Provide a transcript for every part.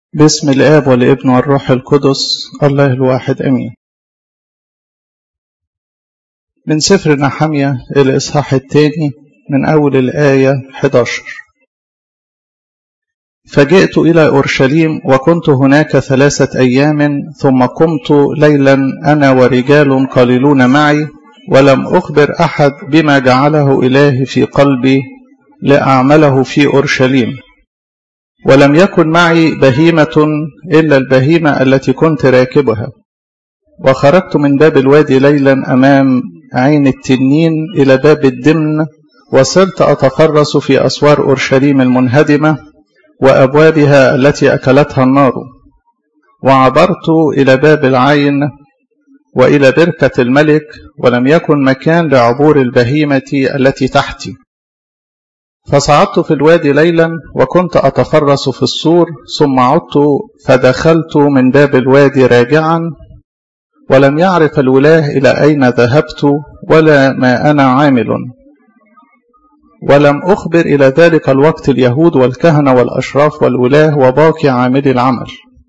باسم الآب والابن والروح القدس الله الواحد أمين من سفر نحمية الإصحاح الثاني من أول الآية 11 فجئت إلى أورشليم وكنت هناك ثلاثة أيام ثم قمت ليلا أنا ورجال قليلون معي ولم أخبر أحد بما جعله إلهي في قلبي لأعمله في أورشليم ولم يكن معي بهيمة إلا البهيمة التي كنت راكبها وخرجت من باب الوادي ليلا أمام عين التنين إلى باب الدمن وصرت أتفرس في أسوار أورشليم المنهدمة وأبوابها التي أكلتها النار وعبرت إلى باب العين وإلى بركة الملك ولم يكن مكان لعبور البهيمة التي تحتي فصعدت في الوادي ليلا وكنت أتفرس في السور ثم عدت فدخلت من باب الوادي راجعا ولم يعرف الولاه إلى أين ذهبت ولا ما أنا عامل ولم أخبر إلى ذلك الوقت اليهود والكهنة والأشراف والولاه وباقي عاملي العمل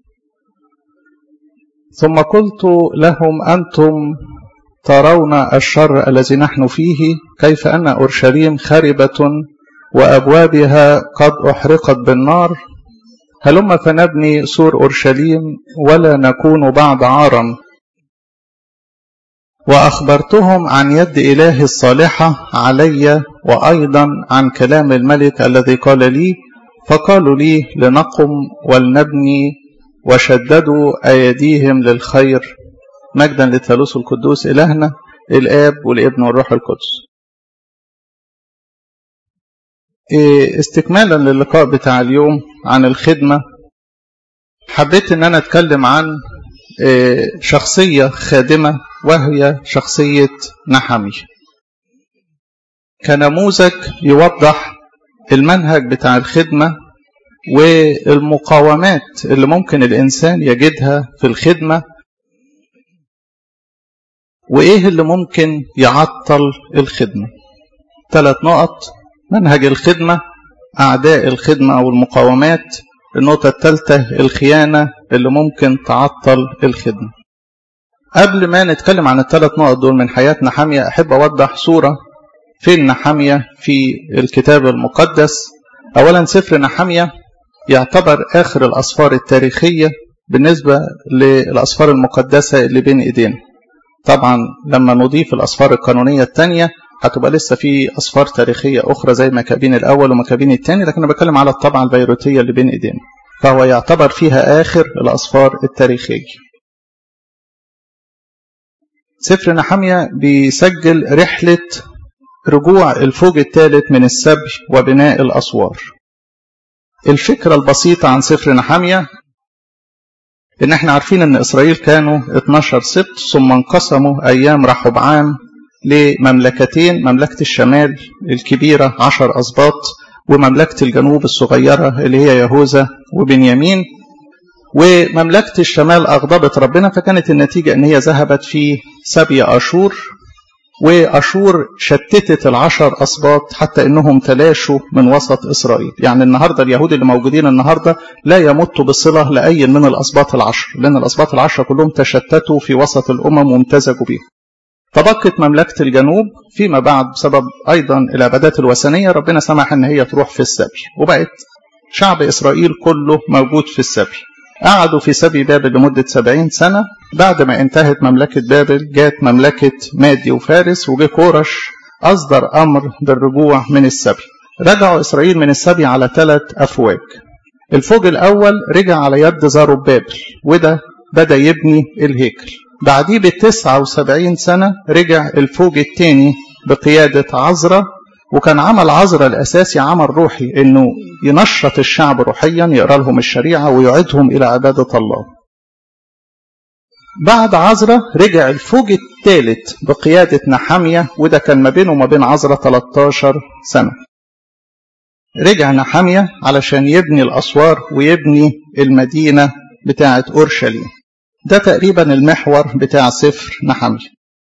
ثم قلت لهم أنتم ترون الشر الذي نحن فيه كيف أن أورشليم خربة وأبوابها قد أحرقت بالنار هلم فنبني سور أورشليم ولا نكون بعد عارا وأخبرتهم عن يد إله الصالحة علي وأيضا عن كلام الملك الذي قال لي فقالوا لي لنقم ولنبني وشددوا أيديهم للخير مجدا للثالوث القدوس إلهنا الآب والابن والروح القدس استكمالا للقاء بتاع اليوم عن الخدمة حبيت ان انا اتكلم عن شخصية خادمة وهي شخصية نحمي كنموذج يوضح المنهج بتاع الخدمة والمقاومات اللي ممكن الإنسان يجدها في الخدمة وإيه اللي ممكن يعطل الخدمة ثلاث نقط منهج الخدمة أعداء الخدمة أو المقاومات النقطة الثالثة الخيانة اللي ممكن تعطل الخدمة قبل ما نتكلم عن الثلاث نقط دول من حياة نحامية أحب أوضح صورة فين نحامية في الكتاب المقدس أولا سفر نحامية يعتبر آخر الأسفار التاريخية بالنسبة للأسفار المقدسة اللي بين إيدينا طبعا لما نضيف الأسفار القانونية الثانية هتبقى لسه في أسفار تاريخية أخرى زي مكابين الأول ومكابين الثاني لكن أنا بتكلم على الطبعة البيروتية اللي بين إيدينا فهو يعتبر فيها آخر الأسفار التاريخية سفر نحمية بيسجل رحلة رجوع الفوج الثالث من السبي وبناء الأسوار الفكرة البسيطة عن سفر نحمية إن احنا عارفين إن إسرائيل كانوا 12 سبت ثم انقسموا أيام رحبعام لمملكتين مملكة الشمال الكبيرة عشر أسباط ومملكة الجنوب الصغيرة اللي هي يهوذا وبنيامين ومملكة الشمال أغضبت ربنا فكانت النتيجة أن هي ذهبت في سبي أشور وأشور شتتت العشر أسباط حتى أنهم تلاشوا من وسط إسرائيل يعني النهاردة اليهود اللي موجودين النهاردة لا يمتوا بصلة لأي من الأسباط العشر لأن الأسباط العشر كلهم تشتتوا في وسط الأمم وامتزجوا بهم فبقت مملكة الجنوب فيما بعد بسبب أيضا العبادات الوثنية ربنا سمح أن هي تروح في السبي وبقت شعب إسرائيل كله موجود في السبي قعدوا في سبي بابل لمدة سبعين سنة بعد ما انتهت مملكة بابل جات مملكة مادي وفارس وجه كورش أصدر أمر بالرجوع من السبي رجعوا إسرائيل من السبي على ثلاث أفواج الفوج الأول رجع على يد زاروب بابل وده بدأ يبني الهيكل بعديه بتسعة وسبعين سنة رجع الفوج الثاني بقيادة عزرة وكان عمل عزرة الأساسي عمل روحي إنه ينشط الشعب روحيا يقرأ لهم الشريعة ويعيدهم إلى عبادة الله بعد عزرة رجع الفوج الثالث بقيادة نحامية وده كان ما بينه وما بين عزرة 13 سنة رجع نحامية علشان يبني الأسوار ويبني المدينة بتاعة أورشليم ده تقريبا المحور بتاع سفر نحمية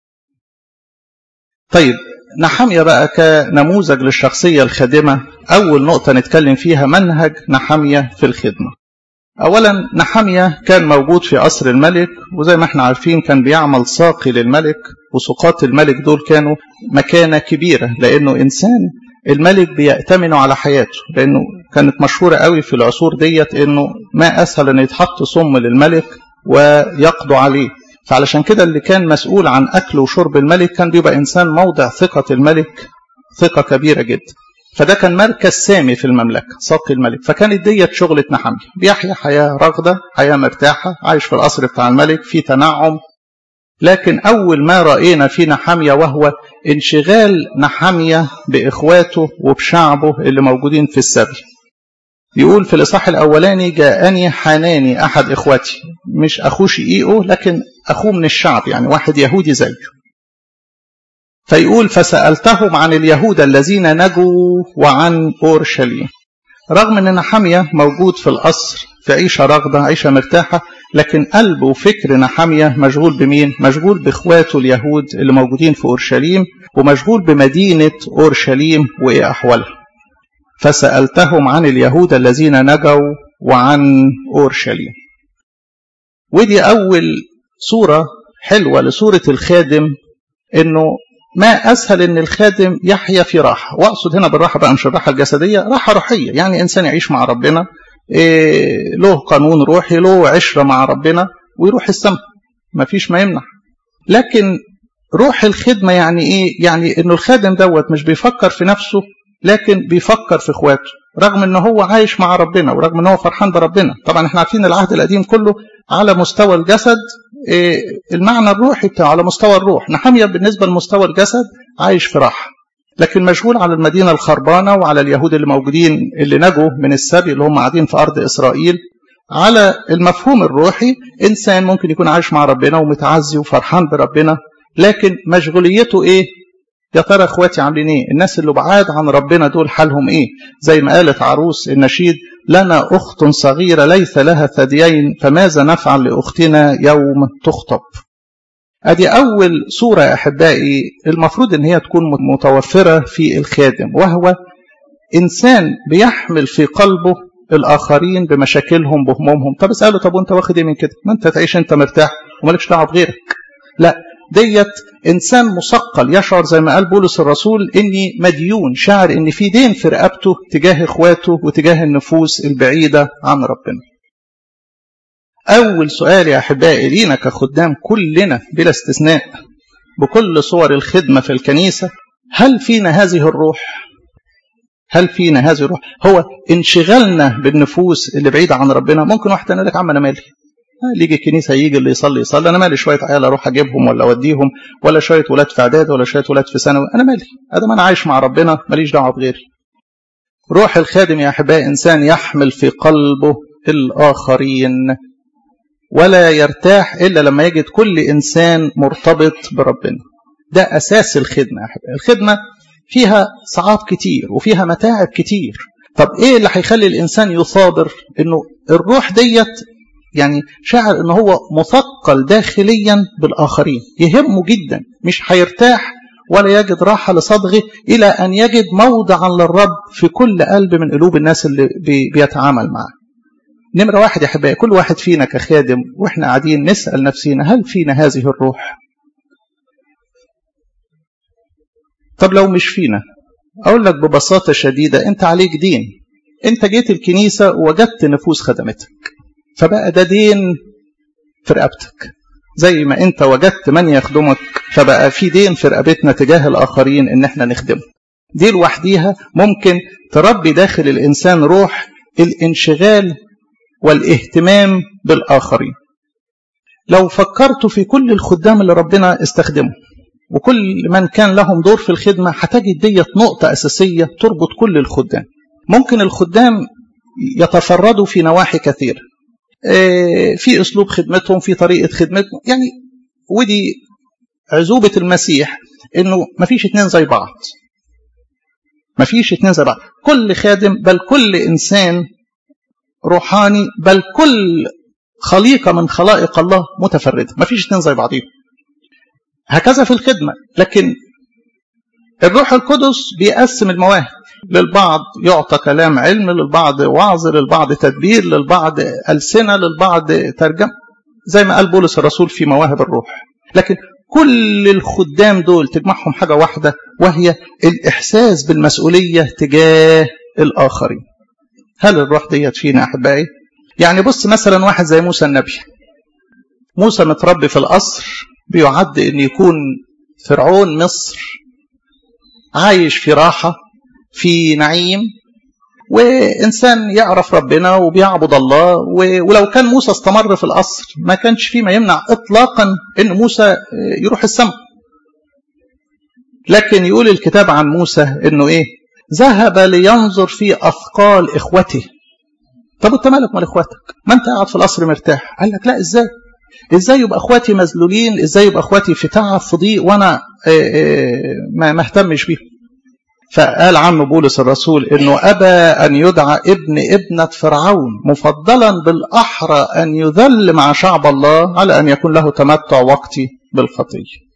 طيب نحمية بقى كنموذج للشخصية الخادمة أول نقطة نتكلم فيها منهج نحمية في الخدمة أولا نحمية كان موجود في قصر الملك وزي ما احنا عارفين كان بيعمل ساقي للملك وسقاط الملك دول كانوا مكانة كبيرة لأنه إنسان الملك بيأتمنوا على حياته لأنه كانت مشهورة قوي في العصور ديت إنه ما أسهل إن يتحط سم للملك ويقضوا عليه فعلشان كده اللي كان مسؤول عن أكل وشرب الملك كان بيبقى إنسان موضع ثقة الملك ثقة كبيرة جدا فده كان مركز سامي في المملكة ساقي الملك فكانت ديت شغلة نحمية بيحيا حياة رغدة حياة مرتاحة عايش في القصر بتاع الملك في تنعم لكن أول ما رأينا في نحمية وهو انشغال نحمية بإخواته وبشعبه اللي موجودين في السبي يقول في الإصحاح الأولاني جاءني حناني أحد إخواتي مش أخوه شقيقه لكن أخوه من الشعب يعني واحد يهودي زيه فيقول فسألتهم عن اليهود الذين نجوا وعن أورشليم رغم أن نحمية موجود في القصر في عيشة رغدة عيشة مرتاحة لكن قلب وفكر نحمية مشغول بمين؟ مشغول بإخواته اليهود اللي موجودين في أورشليم ومشغول بمدينة أورشليم وإيه أحوالها فسألتهم عن اليهود الذين نجوا وعن أورشليم ودي أول صورة حلوة لصورة الخادم إنه ما أسهل إن الخادم يحيا في راحة وأقصد هنا بالراحة بقى مش الراحة الجسدية راحة روحية يعني إنسان يعيش مع ربنا إيه له قانون روحي له عشرة مع ربنا ويروح السماء ما فيش ما يمنع لكن روح الخدمة يعني إيه يعني إنه الخادم دوت مش بيفكر في نفسه لكن بيفكر في اخواته رغم ان هو عايش مع ربنا ورغم ان هو فرحان بربنا طبعا احنا عارفين العهد القديم كله على مستوى الجسد إيه المعنى الروحي بتاعه على مستوى الروح نحمية بالنسبة لمستوى الجسد عايش في راحة لكن مشغول على المدينة الخربانة وعلى اليهود اللي موجودين اللي نجوا من السبي اللي هم قاعدين في أرض إسرائيل على المفهوم الروحي إنسان ممكن يكون عايش مع ربنا ومتعزي وفرحان بربنا لكن مشغوليته إيه يا ترى اخواتي عاملين ايه الناس اللي بعاد عن ربنا دول حالهم ايه زي ما قالت عروس النشيد لنا اخت صغيره ليس لها ثديين فماذا نفعل لاختنا يوم تخطب ادي اول صوره يا احبائي المفروض ان هي تكون متوفره في الخادم وهو انسان بيحمل في قلبه الاخرين بمشاكلهم بهمومهم طب اساله طب وانت واخد ايه من كده ما انت تعيش انت مرتاح ومالكش دعوه بغيرك لا ديت انسان مثقل يشعر زي ما قال بولس الرسول اني مديون شاعر ان في دين في رقبته تجاه اخواته وتجاه النفوس البعيده عن ربنا. اول سؤال يا احبائي لينا كخدام كلنا بلا استثناء بكل صور الخدمه في الكنيسه هل فينا هذه الروح؟ هل فينا هذه الروح؟ هو انشغالنا بالنفوس اللي بعيده عن ربنا ممكن واحد يقول لك عم انا مالي اللي يجي الكنيسه يجي اللي يصلي يصلي انا مالي شويه عيال اروح اجيبهم ولا اوديهم ولا شويه ولاد في اعداد ولا شويه ولاد في ثانوي انا مالي ادام انا عايش مع ربنا ماليش دعوه بغيري روح الخادم يا احبائي انسان يحمل في قلبه الاخرين ولا يرتاح الا لما يجد كل انسان مرتبط بربنا ده اساس الخدمه يا احبائي الخدمه فيها صعاب كتير وفيها متاعب كتير طب ايه اللي هيخلي الانسان يصابر انه الروح ديت يعني شعر ان هو مثقل داخليا بالاخرين يهمه جدا مش هيرتاح ولا يجد راحه لصدغه الى ان يجد موضعا للرب في كل قلب من قلوب الناس اللي بي بيتعامل معاه. نمره واحد يا احبائي كل واحد فينا كخادم واحنا قاعدين نسال نفسينا هل فينا هذه الروح؟ طب لو مش فينا اقول لك ببساطه شديده انت عليك دين انت جيت الكنيسه ووجدت نفوس خدمتك فبقى ده دين في رقبتك زي ما انت وجدت من يخدمك فبقى في دين في رقبتنا تجاه الاخرين ان احنا نخدمه دي لوحديها ممكن تربي داخل الانسان روح الانشغال والاهتمام بالاخرين لو فكرت في كل الخدام اللي ربنا استخدمه وكل من كان لهم دور في الخدمه هتجد ديت نقطه اساسيه تربط كل الخدام ممكن الخدام يتفردوا في نواحي كثيره في اسلوب خدمتهم في طريقه خدمتهم يعني ودي عزوبه المسيح انه ما فيش اتنين زي بعض ما فيش اتنين زي بعض كل خادم بل كل انسان روحاني بل كل خليقه من خلائق الله متفرده ما فيش اتنين زي بعضهم هكذا في الخدمه لكن الروح القدس بيقسم المواهب للبعض يعطى كلام علم للبعض وعظ للبعض تدبير للبعض ألسنة للبعض ترجمة زي ما قال بولس الرسول في مواهب الروح لكن كل الخدام دول تجمعهم حاجة واحدة وهي الإحساس بالمسؤولية تجاه الآخرين هل الروح ديت فينا أحبائي؟ يعني بص مثلا واحد زي موسى النبي موسى متربي في القصر بيعد أن يكون فرعون مصر عايش في راحة في نعيم وإنسان يعرف ربنا وبيعبد الله ولو كان موسى استمر في القصر ما كانش فيه ما يمنع إطلاقا أن موسى يروح السماء لكن يقول الكتاب عن موسى أنه إيه ذهب لينظر في أثقال إخوته طب انت مالك مال اخواتك ما انت قاعد في القصر مرتاح قال لك لا ازاي ازاي يبقى اخواتي مذلولين ازاي يبقى اخواتي في تعب في ضيق وانا ما اهتمش بيهم فقال عنه بولس الرسول انه ابى ان يدعى ابن ابنه فرعون مفضلا بالاحرى ان يذل مع شعب الله على ان يكون له تمتع وقتي بالخطيه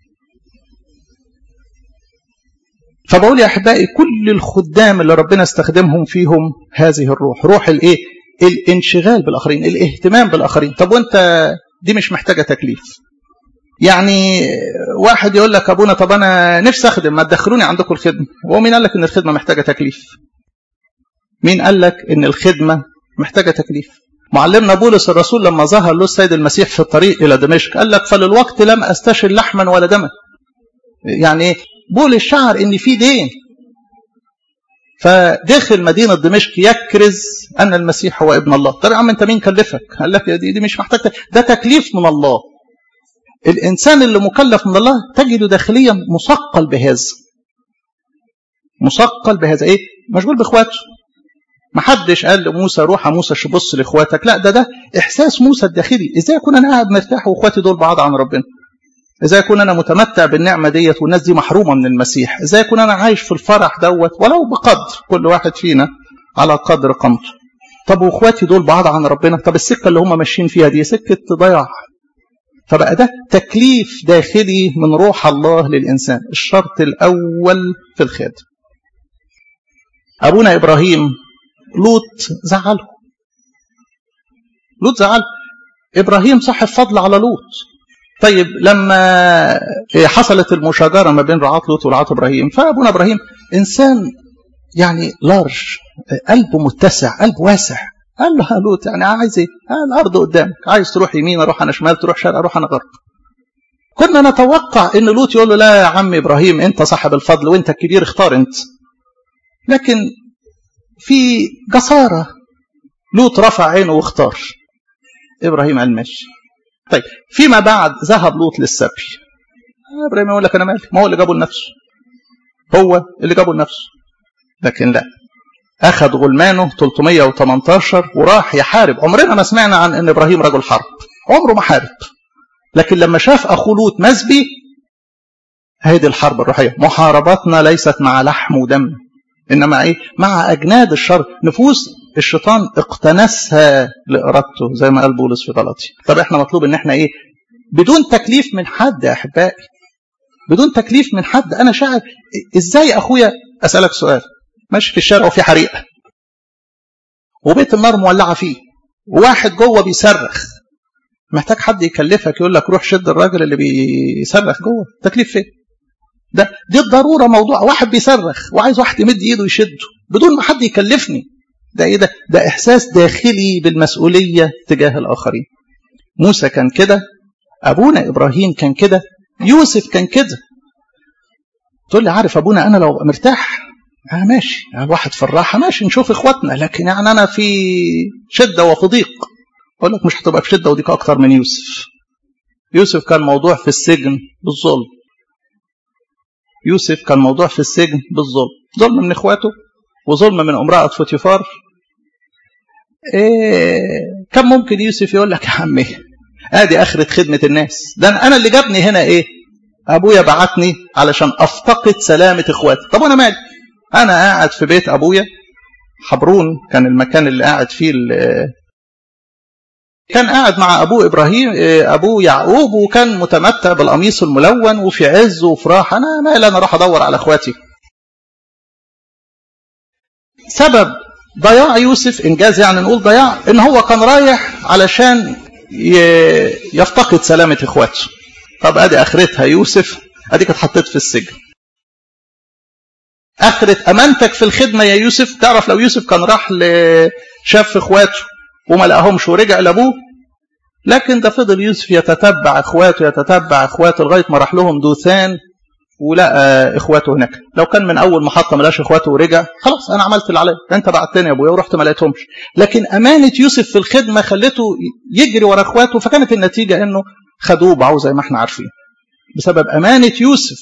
فبقول يا احبائي كل الخدام اللي ربنا استخدمهم فيهم هذه الروح روح الايه الانشغال بالاخرين الاهتمام بالاخرين طب وانت دي مش محتاجه تكليف يعني واحد يقول لك ابونا طب انا نفسي اخدم ما تدخلوني عندكم الخدمه هو مين قال لك ان الخدمه محتاجه تكليف مين قال لك ان الخدمه محتاجه تكليف معلمنا بولس الرسول لما ظهر له السيد المسيح في الطريق الى دمشق قال لك فللوقت لم استشر لحما ولا دما يعني بولس شعر ان في دين فدخل مدينة دمشق يكرز أن المسيح هو ابن الله طب يا عم أنت مين كلفك قال لك دي, دي مش محتاج ده تكليف من الله الإنسان اللي مكلف من الله تجده داخليا مثقل بهذا مثقل بهذا إيه مشغول بإخواته ما حدش قال لموسى روح يا موسى بص لاخواتك لا ده ده احساس موسى الداخلي ازاي اكون انا قاعد مرتاح واخواتي دول بعاد عن ربنا ازاي اكون انا متمتع بالنعمه ديت والناس دي محرومه من المسيح ازاي اكون انا عايش في الفرح دوت ولو بقدر كل واحد فينا على قدر قامته طب واخواتي دول بعاد عن ربنا طب السكه اللي هم ماشيين فيها دي سكه ضياع فبقى ده تكليف داخلي من روح الله للانسان الشرط الاول في الخادم ابونا ابراهيم لوط زعله لوط زعله ابراهيم صاحب فضل على لوط طيب لما حصلت المشاجرة ما بين رعاة لوط ورعاة إبراهيم فأبونا إبراهيم إنسان يعني لارج قلبه متسع قلبه واسع قال له لوط يعني عايز ايه؟ الارض قدامك عايز تروح يمين اروح انا شمال تروح شرق اروح انا غرب كنا نتوقع ان لوط يقول له لا يا عم ابراهيم انت صاحب الفضل وانت الكبير اختار انت لكن في جسارة لوط رفع عينه واختار ابراهيم قال ماشي طيب فيما بعد ذهب لوط للسبي ابراهيم يقول لك انا مالي ما هو اللي جابه لنفسه هو اللي جابه لنفسه لكن لا اخذ غلمانه 318 وراح يحارب عمرنا ما سمعنا عن ان ابراهيم رجل حرب عمره ما حارب لكن لما شاف اخو لوط مسبي هذه الحرب الروحيه محارباتنا ليست مع لحم ودم انما ايه مع اجناد الشر نفوس الشيطان اقتنسها لارادته زي ما قال بولس في غلطي طب احنا مطلوب ان احنا ايه بدون تكليف من حد يا احبائي بدون تكليف من حد انا شاعر ازاي اخويا اسالك سؤال ماشي في الشارع وفي حريقه وبيت النار مولعه فيه وواحد جوه بيصرخ محتاج حد يكلفك يقول لك روح شد الراجل اللي بيصرخ جوه تكليف فين ده دي الضروره موضوع واحد بيصرخ وعايز واحد يمد ايده يشده بدون ما حد يكلفني ده ايه ده ده احساس داخلي بالمسؤوليه تجاه الاخرين موسى كان كده ابونا ابراهيم كان كده يوسف كان كده تقول لي عارف ابونا انا لو مرتاح آه ماشي يعني الواحد في الراحه ماشي نشوف اخواتنا لكن يعني انا في شده وفي ضيق اقول لك مش هتبقى في شده وضيق اكتر من يوسف يوسف كان موضوع في السجن بالظلم يوسف كان موضوع في السجن بالظلم ظلم من اخواته وظلم من امرأة فوتيفار إيه كان ممكن يوسف يقول لك يا عمي ادي اخرة خدمة الناس ده انا اللي جابني هنا ايه ابويا بعتني علشان افتقد سلامة اخواتي طب وانا مالي انا قاعد في بيت ابويا حبرون كان المكان اللي قاعد فيه كان قاعد مع ابوه ابراهيم ابوه يعقوب وكان متمتع بالقميص الملون وفي عز وفي راحه انا مال انا راح ادور على اخواتي سبب ضياع يوسف انجاز يعني نقول ضياع ان هو كان رايح علشان يفتقد سلامة اخواته طب ادي اخرتها يوسف اديك اتحطيت في السجن اخرة امانتك في الخدمة يا يوسف تعرف لو يوسف كان راح لشاف اخواته وما لقاهمش ورجع لابوه لكن ده فضل يوسف يتتبع اخواته يتتبع اخواته لغايه ما راح لهم دوثان ولقى اخواته هناك لو كان من اول محطه ما لقاش اخواته ورجع خلاص انا عملت اللي عليا انت بعتني يا ابويا ورحت ما لقيتهمش لكن امانه يوسف في الخدمه خلته يجري ورا اخواته فكانت النتيجه انه خدوه باعوه زي ما احنا عارفين بسبب امانه يوسف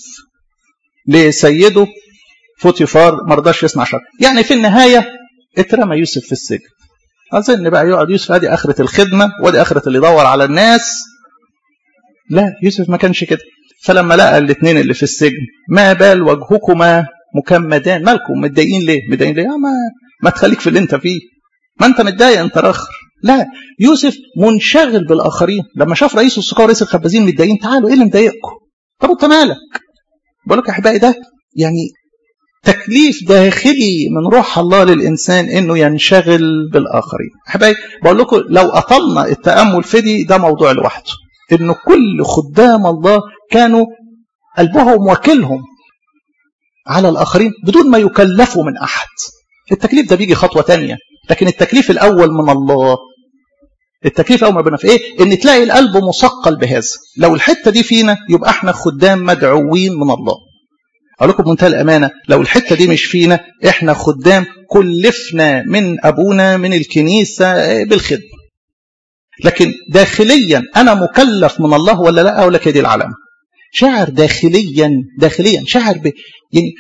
لسيده فوتيفار ما رضاش يسمع شر يعني في النهايه اترمى يوسف في السجن اظن بقى يقعد يوسف ادي اخره الخدمه وادي اخره اللي يدور على الناس لا يوسف ما كانش كده فلما لقى الاثنين اللي في السجن ما بال وجهكما مكمدان مالكم متضايقين ليه متضايقين ليه ما ما تخليك في اللي انت فيه ما انت متضايق انت راخر لا يوسف منشغل بالاخرين لما شاف رئيس السقاة ورئيس الخبازين متضايقين تعالوا ايه اللي مضايقكم طب انت مالك بقول لك يا احبائي ده يعني تكليف داخلي من روح الله للإنسان إنه ينشغل بالآخرين أحبائي بقول لكم لو أطلنا التأمل في دي ده موضوع لوحده إنه كل خدام الله كانوا قلبهم وكلهم على الآخرين بدون ما يكلفوا من أحد التكليف ده بيجي خطوة تانية لكن التكليف الأول من الله التكليف أول ما ربنا في إيه؟ إن تلاقي القلب مثقل بهذا لو الحتة دي فينا يبقى إحنا خدام مدعوين من الله أقول لكم بمنتهى الأمانة لو الحتة دي مش فينا إحنا خدام كلفنا من أبونا من الكنيسة بالخدمة لكن داخليا أنا مكلف من الله ولا لا أقول لك دي العلامة شاعر داخليا داخليا شاعر ب يعني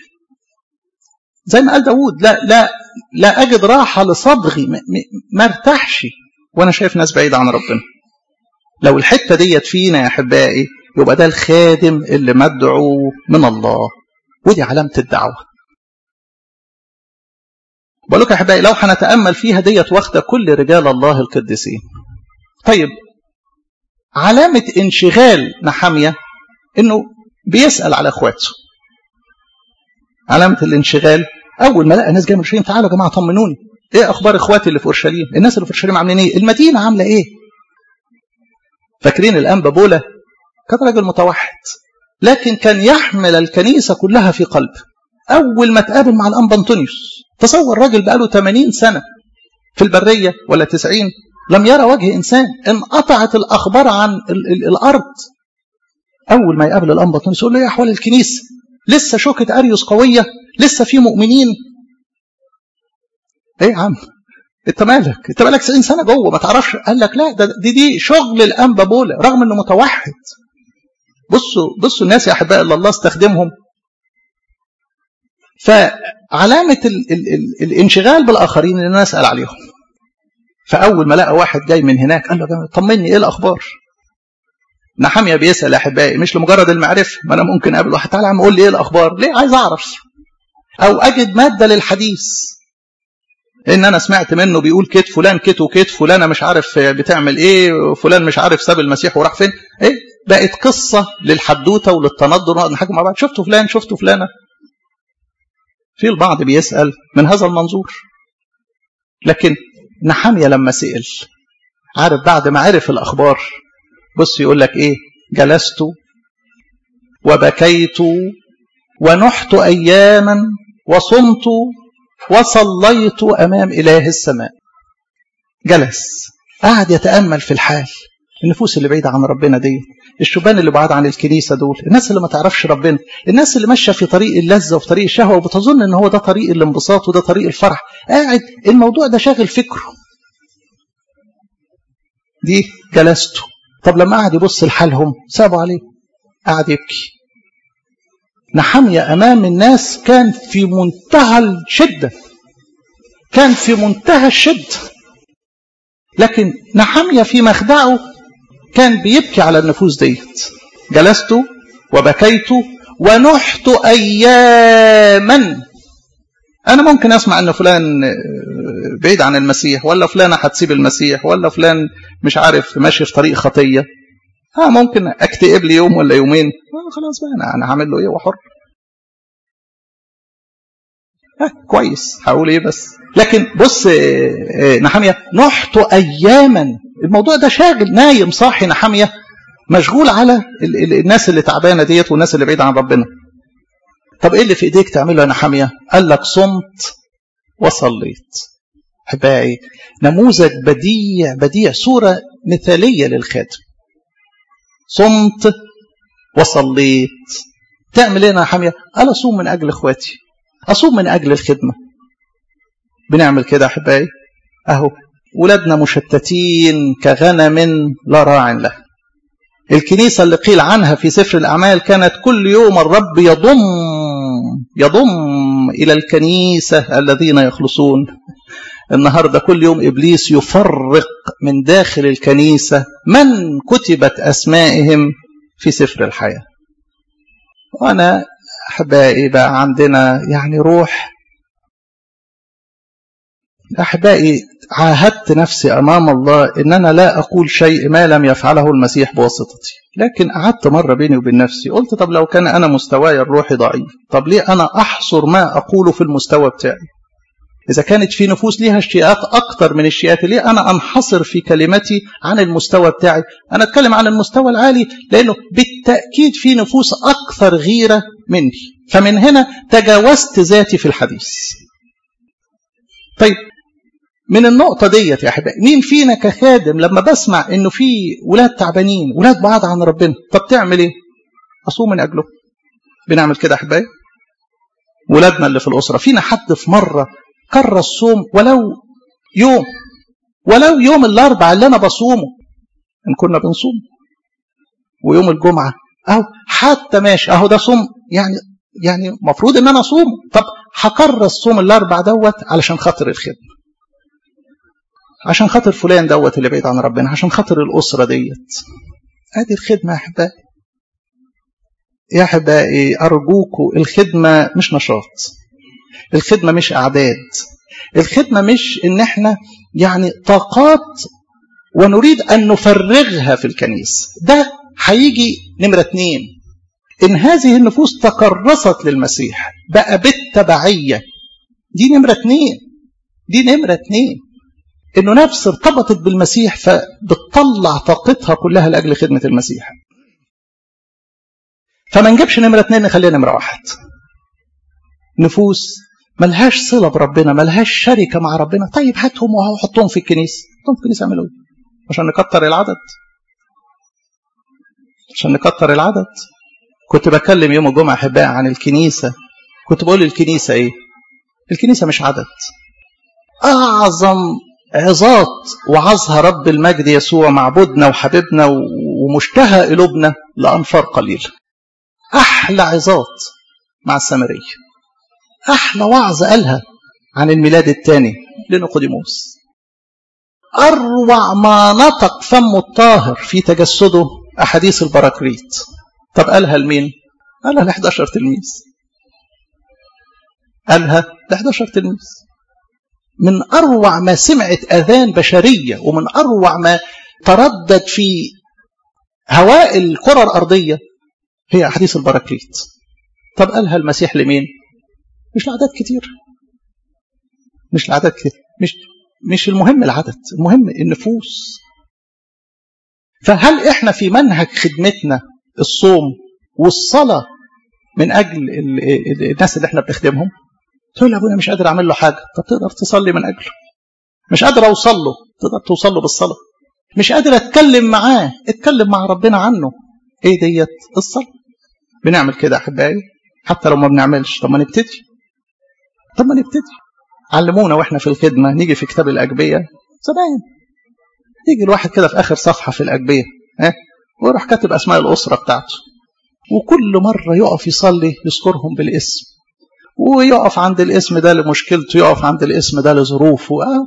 زي ما قال داوود لا لا لا أجد راحة لصدغي ما, ما ارتاحش وأنا شايف ناس بعيدة عن ربنا لو الحتة ديت فينا يا أحبائي يبقى ده الخادم اللي مدعو من الله ودي علامة الدعوة بقول لكم يا أحبائي لو هنتأمل فيها ديت واخدة كل رجال الله القديسين طيب علامة انشغال نحامية انه بيسأل على اخواته علامة الانشغال اول ما لقى ناس جايه من اورشليم تعالوا يا جماعه طمنوني ايه اخبار اخواتي اللي في اورشليم الناس اللي في اورشليم عاملين ايه المدينه عامله ايه فاكرين الانبا بولا كان راجل متوحد لكن كان يحمل الكنيسه كلها في قلبه اول ما تقابل مع الانبا انطونيوس تصور راجل بقاله 80 سنه في البريه ولا 90 لم يرى وجه انسان انقطعت الاخبار عن ال ال الارض اول ما يقابل الانبا انطونيوس يقول له ايه احوال الكنيسه لسه شوكه اريوس قويه لسه في مؤمنين ايه يا عم انت مالك انت بقالك 90 سنه جوه ما تعرفش قال لك لا ده دي دي شغل الانبا بولا رغم انه متوحد بصوا بصوا الناس يا احباء اللي الله استخدمهم فعلامه ال ال ال الانشغال بالاخرين ان انا اسال عليهم فاول ما لقى واحد جاي من هناك قال له طمني ايه الاخبار نحاميه بيسال يا احبائي مش لمجرد المعرفه ما انا ممكن اقابل واحد تعالى يا عم قول لي ايه الاخبار ليه عايز اعرف او اجد ماده للحديث ان انا سمعت منه بيقول كت فلان كت وكت فلانه مش عارف بتعمل ايه فلان مش عارف ساب المسيح وراح فين ايه بقت قصه للحدوته وللتنضر ونقعد نحكي مع بعض شفتوا فلان شفتوا فلانه في البعض بيسال من هذا المنظور لكن نحاميه لما سال عارف بعد ما عرف الاخبار بص يقول لك ايه جلست وبكيت ونحت اياما وصمت وصليت امام اله السماء جلس قعد يتامل في الحال النفوس اللي بعيده عن ربنا دي الشبان اللي بعاد عن الكنيسه دول الناس اللي ما تعرفش ربنا الناس اللي ماشيه في طريق اللذه وفي طريق الشهوه وبتظن ان هو ده طريق الانبساط وده طريق الفرح قاعد الموضوع ده شاغل فكره دي جلسته طب لما قعد يبص لحالهم سابوا عليه قعد يبكي نحمية أمام الناس كان في منتهى الشدة كان في منتهى الشدة لكن نحمية في مخدعه كان بيبكي على النفوس ديت جلست وبكيت ونحت أياما أنا ممكن أسمع أن فلان بعيد عن المسيح ولا فلانة هتسيب المسيح ولا فلان مش عارف ماشي في طريق خطية ها ممكن اكتئب لي يوم ولا يومين خلاص بقى انا انا هعمل له ايه وحر ها كويس هقول ايه بس لكن بص نحاميه نحت اياما الموضوع ده شاغل نايم صاحي نحاميه مشغول على الناس اللي تعبانه ديت والناس اللي بعيده عن ربنا طب ايه اللي في ايديك تعمله يا نحاميه قال لك صمت وصليت احبائي نموذج بديع بديع صوره مثاليه للخادم صمت وصليت تعمل ايه يا نحاميه قال اصوم من اجل اخواتي اصوم من اجل الخدمه بنعمل كده احبائي اهو ولادنا مشتتين كغنم لا راع له الكنيسة اللي قيل عنها في سفر الأعمال كانت كل يوم الرب يضم يضم إلى الكنيسة الذين يخلصون النهاردة كل يوم إبليس يفرق من داخل الكنيسة من كتبت أسمائهم في سفر الحياة وأنا أحبائي بقى عندنا يعني روح أحبائي عاهدت نفسي أمام الله إن أنا لا أقول شيء ما لم يفعله المسيح بواسطتي لكن قعدت مرة بيني وبين نفسي قلت طب لو كان أنا مستواي الروحي ضعيف طب ليه أنا أحصر ما أقوله في المستوى بتاعي إذا كانت في نفوس ليها اشتياقات أكتر من اشتياقاتي ليه أنا أنحصر في كلمتي عن المستوى بتاعي أنا أتكلم عن المستوى العالي لأنه بالتأكيد في نفوس أكثر غيرة مني فمن هنا تجاوزت ذاتي في الحديث طيب من النقطة ديت يا أحبائي مين فينا كخادم لما بسمع إنه في ولاد تعبانين ولاد بعاد عن ربنا طب تعمل إيه؟ أصوم من أجله بنعمل كده يا أحبائي ولادنا اللي في الأسرة فينا حد في مرة كرر الصوم ولو يوم ولو يوم الأربع اللي أنا بصومه إن كنا بنصوم ويوم الجمعة أهو حتى ماشي أهو ده صوم يعني يعني المفروض إن أنا أصوم طب هكرر الصوم الأربع دوت علشان خاطر الخدمة عشان خاطر فلان دوت اللي بعيد عن ربنا عشان خاطر الأسرة ديت ادي الخدمة يا أحبائي يا أحبائي أرجوكوا الخدمة مش نشاط الخدمة مش أعداد الخدمة مش إن إحنا يعني طاقات ونريد أن نفرغها في الكنيسة ده هيجي نمرة اتنين إن هذه النفوس تكرست للمسيح بقى بالتبعية دي نمرة اتنين دي نمرة اتنين انه نفس ارتبطت بالمسيح فبتطلع طاقتها كلها لاجل خدمه المسيح. فما نجيبش نمره اثنين نخليها نمره واحد. نفوس ملهاش صله بربنا، ملهاش شركه مع ربنا، طيب هاتهم وحطهم في الكنيسه، حطهم في الكنيسه يعملوا ايه؟ عشان نكتر العدد. عشان نكتر العدد. كنت بكلم يوم الجمعه احبائي عن الكنيسه. كنت بقول الكنيسه ايه؟ الكنيسه مش عدد. اعظم عظات وعظها رب المجد يسوع معبودنا وحبيبنا ومشتهى قلوبنا لأنفار قليل أحلى عظات مع السامرية أحلى وعظ قالها عن الميلاد الثاني لنقوديموس أروع ما نطق فمه الطاهر في تجسده أحاديث البراكريت طب قالها لمين؟ قالها ل 11 تلميذ قالها ل 11 تلميذ من أروع ما سمعت أذان بشرية ومن أروع ما تردد في هواء الكرة الأرضية هي أحاديث البراكليت طب قالها المسيح لمين؟ مش لعدد كتير مش لعدد كتير مش مش المهم العدد المهم النفوس فهل احنا في منهج خدمتنا الصوم والصلاة من أجل الناس اللي احنا بنخدمهم تقول ابويا مش قادر اعمل له حاجه طب تقدر تصلي من اجله مش قادر اوصل له تقدر توصل له بالصلاه مش قادر اتكلم معاه اتكلم مع ربنا عنه ايه ديت الصلاه بنعمل كده احبائي حتى لو ما بنعملش طب ما نبتدي طب ما نبتدي علمونا واحنا في الخدمه نيجي في كتاب الاجبيه زمان يجي الواحد كده في اخر صفحه في الاجبيه ها ويروح كاتب اسماء الاسره بتاعته وكل مره يقف يصلي يذكرهم بالاسم ويقف عند الاسم ده لمشكلته يقف عند الاسم ده لظروفه آه.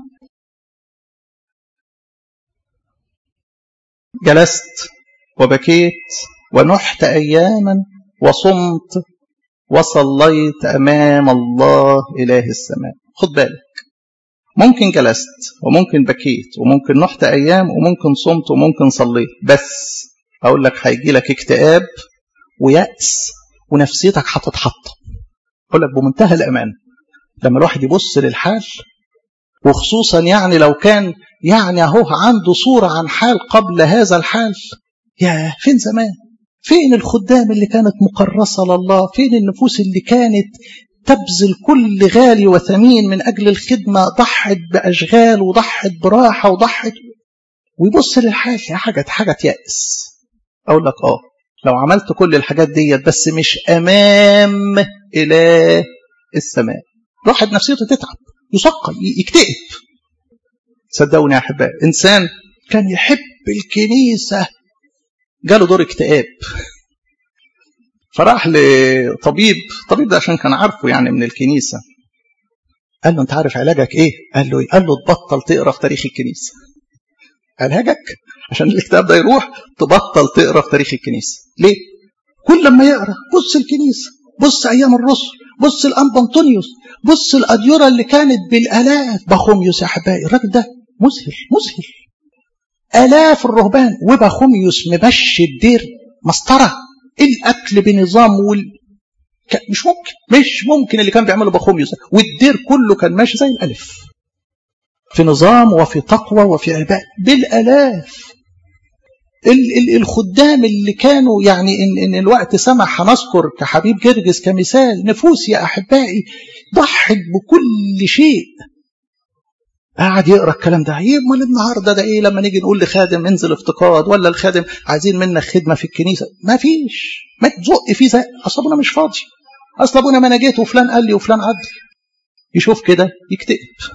جلست وبكيت ونحت أياما وصمت وصليت أمام الله إله السماء خد بالك ممكن جلست وممكن بكيت وممكن نحت أيام وممكن صمت وممكن صليت بس أقول لك هيجي لك اكتئاب ويأس ونفسيتك هتتحطم أقول لك بمنتهى الأمان لما الواحد يبص للحال وخصوصا يعني لو كان يعني اهو عنده صورة عن حال قبل هذا الحال يا فين زمان فين الخدام اللي كانت مقرصة لله فين النفوس اللي كانت تبذل كل غالي وثمين من أجل الخدمة ضحت بأشغال وضحت براحة وضحت ويبص للحال يا حاجة حاجة يأس أقول لك آه لو عملت كل الحاجات ديت بس مش أمام إله السماء الواحد نفسيته تتعب يثقل يكتئب صدقوني يا أحبائي إنسان كان يحب الكنيسة جاله دور اكتئاب فراح لطبيب الطبيب ده عشان كان عارفه يعني من الكنيسة قال له انت عارف علاجك ايه قال له قال له تبطل تقرا في تاريخ الكنيسة علاجك عشان الاكتئاب ده يروح تبطل تقرا في تاريخ الكنيسة ليه كل لما يقرا بص الكنيسة بص ايام الرسل بص الانبا انطونيوس بص الاديره اللي كانت بالالاف بخوميوس يا احبائي الراجل ده مذهل مذهل الاف الرهبان وبخوميوس ممشي الدير مسطره الاكل بنظام وال... مش ممكن مش ممكن اللي كان بيعمله بخوميوس والدير كله كان ماشي زي الالف في نظام وفي تقوى وفي عباده بالالاف ال ال الخدام اللي كانوا يعني ان, إن الوقت سمح هنذكر كحبيب جرجس كمثال نفوس يا احبائي ضحت بكل شيء قاعد يقرا الكلام ده امال النهارده ده ايه لما نيجي نقول لخادم انزل افتقاد ولا الخادم عايزين منك خدمه في الكنيسه ما فيش ما تزق فيه زي اصل ابونا مش فاضي اصل ابونا ما انا جيت وفلان قال لي وفلان عدل يشوف كده يكتئب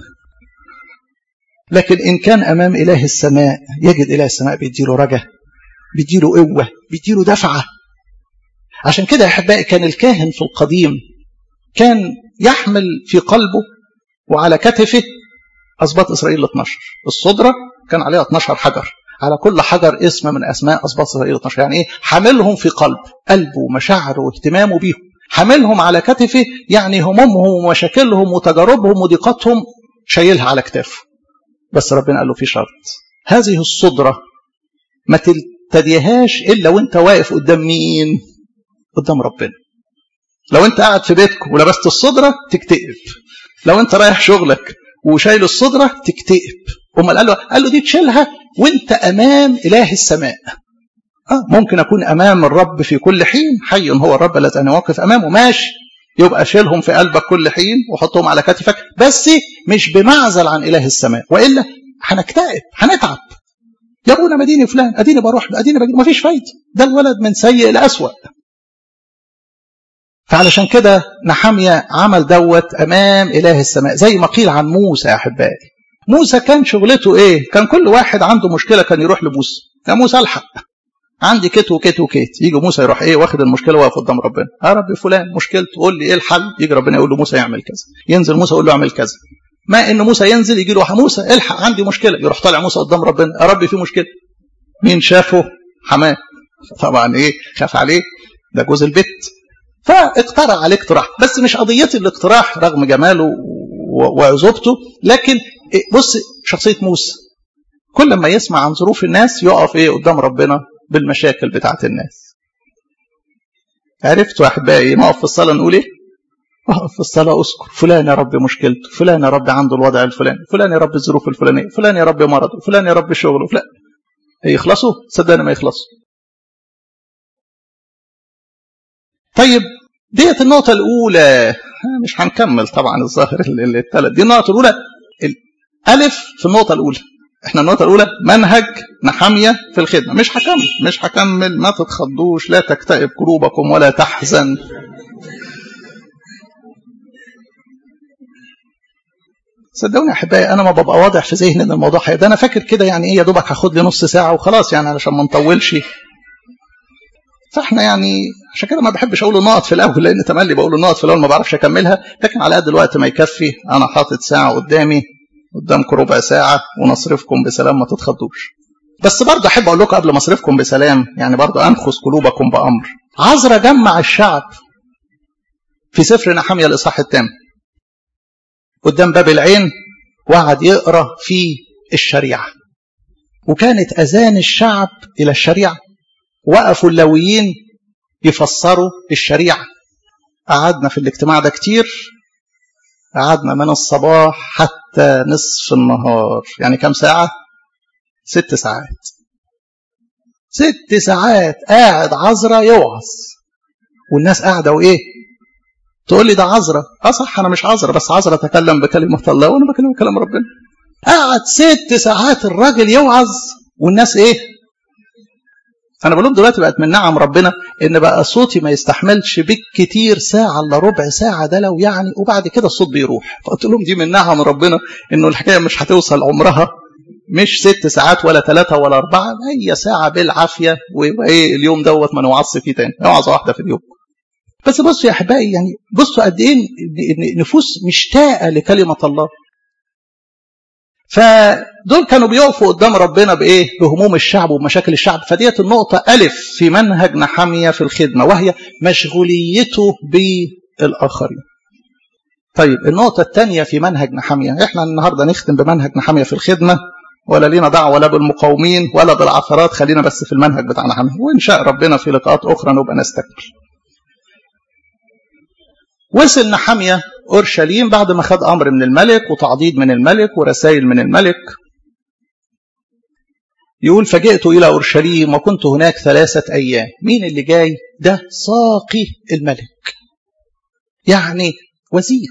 لكن ان كان امام اله السماء يجد اله السماء بيديله رجا بيديله قوه بيديله دفعه عشان كده يا احبائي كان الكاهن في القديم كان يحمل في قلبه وعلى كتفه أسباط إسرائيل 12 الصدرة كان عليها 12 حجر على كل حجر اسم من أسماء أسباط إسرائيل 12 يعني إيه حاملهم في قلب قلبه ومشاعره واهتمامه بيهم حاملهم على كتفه يعني همومهم ومشاكلهم وتجاربهم وضيقاتهم شايلها على كتافه بس ربنا قال له في شرط هذه الصدرة ما تلتديهاش إلا وانت واقف قدام مين قدام ربنا لو انت قاعد في بيتك ولبست الصدرة تكتئب لو انت رايح شغلك وشايل الصدرة تكتئب امال قال له قال له دي تشيلها وانت امام اله السماء آه ممكن اكون امام الرب في كل حين حي هو الرب الذي انا واقف امامه ماشي يبقى شيلهم في قلبك كل حين وحطهم على كتفك بس مش بمعزل عن اله السماء والا هنكتئب هنتعب يا ابونا مديني فلان اديني بروح اديني بجي مفيش فايده ده الولد من سيء لاسوأ فعلشان كده نحمية عمل دوت أمام إله السماء زي ما قيل عن موسى يا أحبائي موسى كان شغلته إيه كان كل واحد عنده مشكلة كان يروح لموسى يا موسى الحق عندي كت وكت وكت يجي موسى يروح ايه واخد المشكله واقف قدام ربنا يا رب فلان مشكلته قول لي ايه الحل يجي ربنا يقول له موسى يعمل كذا ينزل موسى يقول له اعمل كذا ما ان موسى ينزل يجي له موسى الحق عندي مشكله يروح طالع موسى قدام ربنا يا رب في مشكله مين شافه حماه طبعا ايه خاف عليه ده جوز البيت فاقترح عليه اقتراح بس مش قضيتي الاقتراح رغم جماله وعزوبته لكن بص شخصية موسى كل ما يسمع عن ظروف الناس يقف ايه قدام ربنا بالمشاكل بتاعت الناس عرفتوا يا احبائي نقف في الصلاه نقول ايه اقف في الصلاه اذكر فلان يا رب مشكلته فلان يا رب عنده الوضع الفلاني فلان يا رب الظروف الفلانيه فلان يا رب مرضه فلان يا رب شغله فلان يخلصوا صدقني ما يخلصوا طيب ديت النقطة الأولى مش هنكمل طبعا الظاهر الثلاث دي النقطة الأولى الألف في النقطة الأولى احنا النقطة الأولى منهج نحمية في الخدمة مش هكمل مش هكمل ما تتخضوش لا تكتئب قلوبكم ولا تحزن صدقوني يا احبائي انا ما ببقى واضح في ذهني ان الموضوع ده انا فاكر كده يعني ايه يا دوبك هاخد لي نص ساعه وخلاص يعني علشان ما نطولش فاحنا يعني عشان كده ما بحبش اقول النقط في الاول لان تملي بقول النقط في الاول ما بعرفش اكملها لكن على قد الوقت ما يكفي انا حاطط ساعه قدامي قدامكم ربع ساعه ونصرفكم بسلام ما تتخضوش بس برضه احب اقول لكم قبل ما اصرفكم بسلام يعني برضه انخس قلوبكم بامر عذرا جمع الشعب في سفر نحمية الاصحاح الثامن قدام باب العين وقعد يقرا في الشريعه وكانت اذان الشعب الى الشريعه وقفوا اللويين يفسروا الشريعة قعدنا في الاجتماع ده كتير قعدنا من الصباح حتى نصف النهار يعني كم ساعة ست ساعات ست ساعات قاعد عذرة يوعظ والناس قاعدة وإيه تقول لي ده عذرة اه صح أنا مش عذرة بس عذرة تكلم بكلمة الله وأنا بكلم بكلام ربنا قعد ست ساعات الراجل يوعظ والناس إيه انا بقول لهم دلوقتي بقت من نعم ربنا ان بقى صوتي ما يستحملش بالكتير ساعه الا ربع ساعه ده لو يعني وبعد كده الصوت بيروح فقلت لهم دي من نعم ربنا انه الحكايه مش هتوصل عمرها مش ست ساعات ولا ثلاثة ولا أربعة هي ساعة بالعافية وإيه اليوم دوت ما نوعظش فيه تاني نوعظة واحدة في اليوم بس بصوا يا أحبائي يعني بصوا قد إيه نفوس مشتاقة لكلمة الله فدول كانوا بيقفوا قدام ربنا بايه بهموم الشعب ومشاكل الشعب فديت النقطة ألف في منهج نحمية في الخدمة وهي مشغوليته بالآخرين طيب النقطة الثانية في منهج نحمية احنا النهاردة نختم بمنهج نحمية في الخدمة ولا لينا دعوة لا بالمقاومين ولا بالعثرات خلينا بس في المنهج بتاع نحمية وإن شاء ربنا في لقاءات أخرى نبقى نستكمل وصل نحمية أورشليم بعد ما خد أمر من الملك وتعضيد من الملك ورسائل من الملك يقول فجئت إلى أورشليم وكنت هناك ثلاثة أيام مين اللي جاي ده ساقي الملك يعني وزير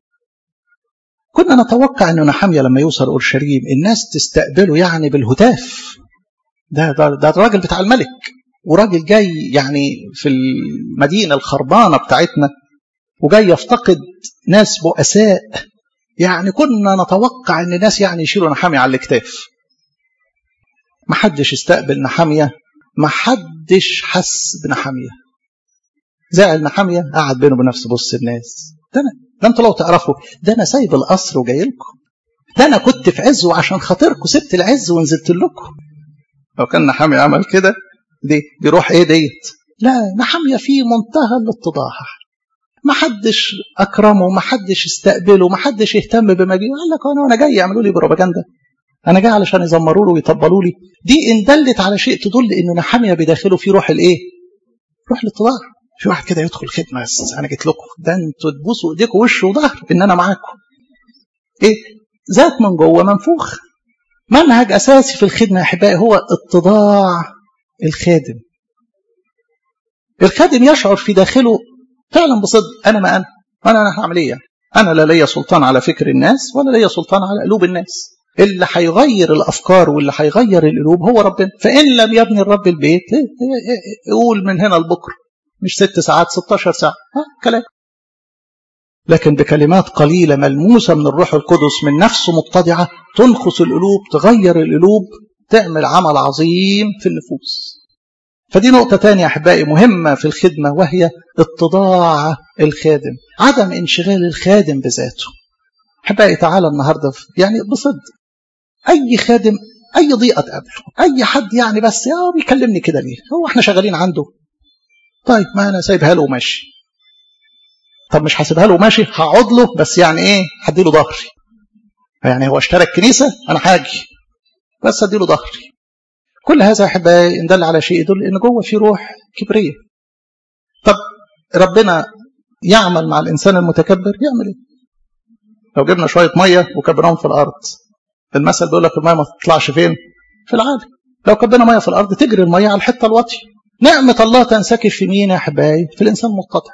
كنا نتوقع أن نحمية لما يوصل أورشليم الناس تستقبله يعني بالهتاف ده, ده, ده الراجل بتاع الملك وراجل جاي يعني في المدينة الخربانة بتاعتنا وجاي يفتقد ناس بؤساء يعني كنا نتوقع ان الناس يعني يشيلوا نحامية على الاكتاف ما حدش استقبل نحامية ما حدش حس بنحامية زعل نحامية قعد بينه بنفسه بص الناس ده انا ده انتوا لو تعرفوا ده انا سايب القصر وجاي لكم ده انا كنت في عز وعشان خاطركم سبت العز ونزلت لكم لو كان نحامية عمل كده دي بيروح ايه ديت لا نحامية في منتهى الاتضاع ما حدش اكرمه ما حدش استقبله ما حدش اهتم بمجيئه قال لك انا وانا جاي يعملوا لي بروباجندا انا جاي علشان يزمروا له ويطبلوا لي دي ان دلت على شيء تدل انه نحاميه بداخله في روح الايه روح الاتضاع في واحد كده يدخل خدمه بس انا جيت لكم ده انتوا تبوسوا ايديكم وش وظهر ان انا معاكم ايه ذات من جوه منفوخ منهج اساسي في الخدمه يا احبائي هو اتضاع الخادم الخادم يشعر في داخله فعلا بصدق انا ما انا انا انا هعمل ايه انا لا ليا سلطان على فكر الناس ولا ليا سلطان على قلوب الناس اللي هيغير الافكار واللي هيغير القلوب هو ربنا فان لم يبني الرب البيت قول من هنا لبكره مش ست ساعات 16 ساعه ها كلام لكن بكلمات قليله ملموسه من الروح القدس من نفسه متضعه تنخس القلوب تغير القلوب تعمل عمل عظيم في النفوس فدي نقطة تانية أحبائي مهمة في الخدمة وهي اتضاع الخادم عدم انشغال الخادم بذاته أحبائي تعالى النهاردة يعني بصدق أي خادم أي ضيقة تقابله أي حد يعني بس يا بيكلمني كده ليه هو احنا شغالين عنده طيب ما أنا سايبها له وماشي طب مش هسيبها له وماشي هقعد له بس يعني ايه هديله ظهري يعني هو اشترى الكنيسة أنا هاجي بس اديله ظهري كل هذا احبائي ان دل على شيء يدل ان جوه في روح كبريه طب ربنا يعمل مع الانسان المتكبر يعمل ايه لو جبنا شويه ميه وكبرناهم في الارض المثل بيقول لك الميه ما تطلعش فين في العالي لو كبنا ميه في الارض تجري الميه على الحته الواطيه نعمه الله تنسكب في مين يا احبائي في الانسان المتضع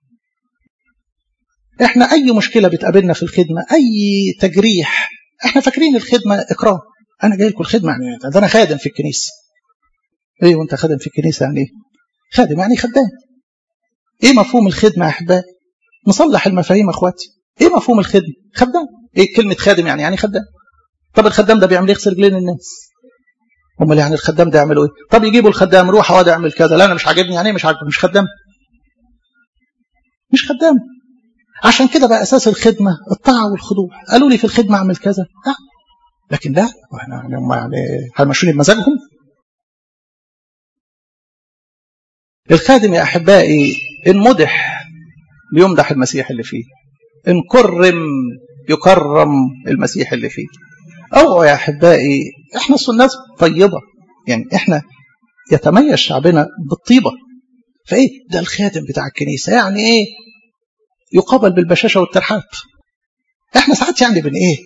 احنا اي مشكله بتقابلنا في الخدمه اي تجريح احنا فاكرين الخدمه اكرام انا جاي لكم الخدمه يعني ده انا خادم في الكنيسه ايه وانت خادم في الكنيسه يعني ايه خادم يعني خدام ايه مفهوم الخدمه يا احبائي نصلح المفاهيم يا اخواتي ايه مفهوم الخدمه خدام ايه كلمه خادم يعني يعني خدام طب الخدام ده بيعمل ايه يغسل رجلين الناس امال يعني الخدام ده يعملوا ايه طب يجيبوا الخدام روح اقعد اعمل كذا لا انا مش عاجبني يعني ايه مش عاجبني مش خدام مش خدام عشان كده بقى اساس الخدمه الطاعه والخضوع قالوا لي في الخدمه اعمل كذا لا لكن لا يعني هم يعني هيمشوني بمزاجهم الخادم يا احبائي ان مدح بيمدح المسيح اللي فيه ان كرم يكرم المسيح اللي فيه اوعوا يا احبائي احنا ناس طيبه يعني احنا يتميز شعبنا بالطيبه فايه ده الخادم بتاع الكنيسه يعني ايه يقابل بالبشاشه والترحاب احنا ساعات يعني بن ايه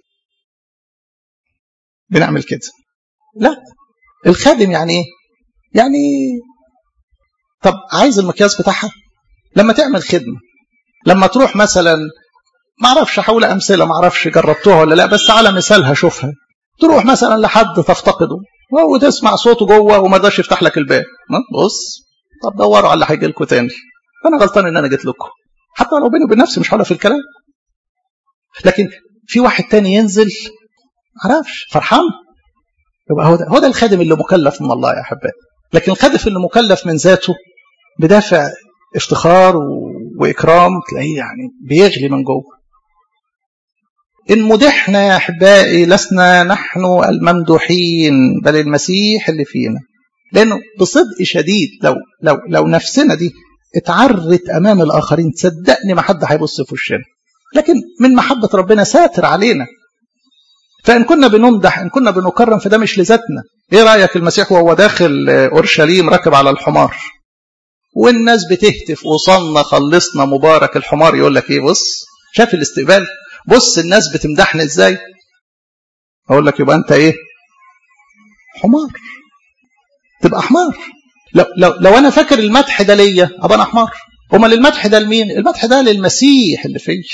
بنعمل كده لا الخادم يعني ايه يعني طب عايز المقياس بتاعها لما تعمل خدمه لما تروح مثلا ما اعرفش حول امثله ما اعرفش جربتوها ولا لا بس على مثالها شوفها تروح مثلا لحد تفتقده وتسمع صوته جوه وما رضاش يفتح لك الباب بص طب دوروا على اللي هيجي لكم تاني انا غلطان ان انا جيت لكم حتى لو بيني وبين نفسي مش هقولها في الكلام لكن في واحد تاني ينزل معرفش فرحان يبقى هو ده هو ده الخادم اللي مكلف من الله يا احبائي لكن الخادم اللي مكلف من ذاته بدافع افتخار و... واكرام تلاقيه يعني بيغلي من جوه إن مدحنا يا أحبائي لسنا نحن الممدوحين بل المسيح اللي فينا لأنه بصدق شديد لو لو لو نفسنا دي اتعرت أمام الآخرين صدقني ما حد هيبص في وشنا لكن من محبة ربنا ساتر علينا فإن كنا بنمدح إن كنا بنكرم فده مش لذاتنا إيه رأيك المسيح وهو داخل أورشليم راكب على الحمار والناس بتهتف وصلنا خلصنا مبارك الحمار يقول لك إيه بص شاف الاستقبال بص الناس بتمدحني ازاي اقول لك يبقى انت ايه حمار تبقى حمار لو, لو, لو انا فاكر المدح ده ليا ابقى انا حمار امال المدح ده لمين المدح ده للمسيح اللي فيا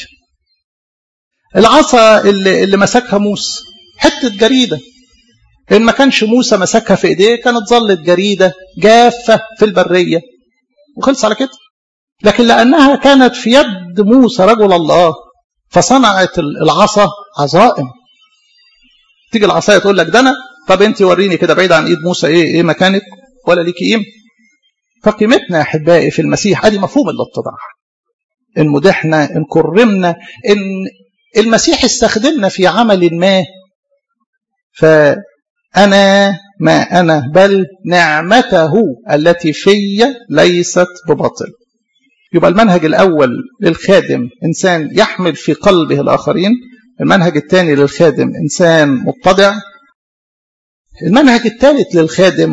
العصا اللي, اللي مسكها موسى حته جريده ان ما كانش موسى مسكها في ايديه كانت ظلت جريده جافه في البريه وخلص على كده لكن لانها كانت في يد موسى رجل الله فصنعت العصا عظائم تيجي العصايه تقول لك ده انا طب انت وريني كده بعيد عن ايد موسى ايه ايه مكانك ولا ليكي قيمه فقيمتنا يا احبائي في المسيح ادي مفهوم الاتضاع ان مدحنا ان كرمنا ان المسيح استخدمنا في عمل ما فانا ما انا بل نعمته التي في ليست بباطل يبقى المنهج الأول للخادم إنسان يحمل في قلبه الآخرين المنهج الثاني للخادم إنسان متضع المنهج الثالث للخادم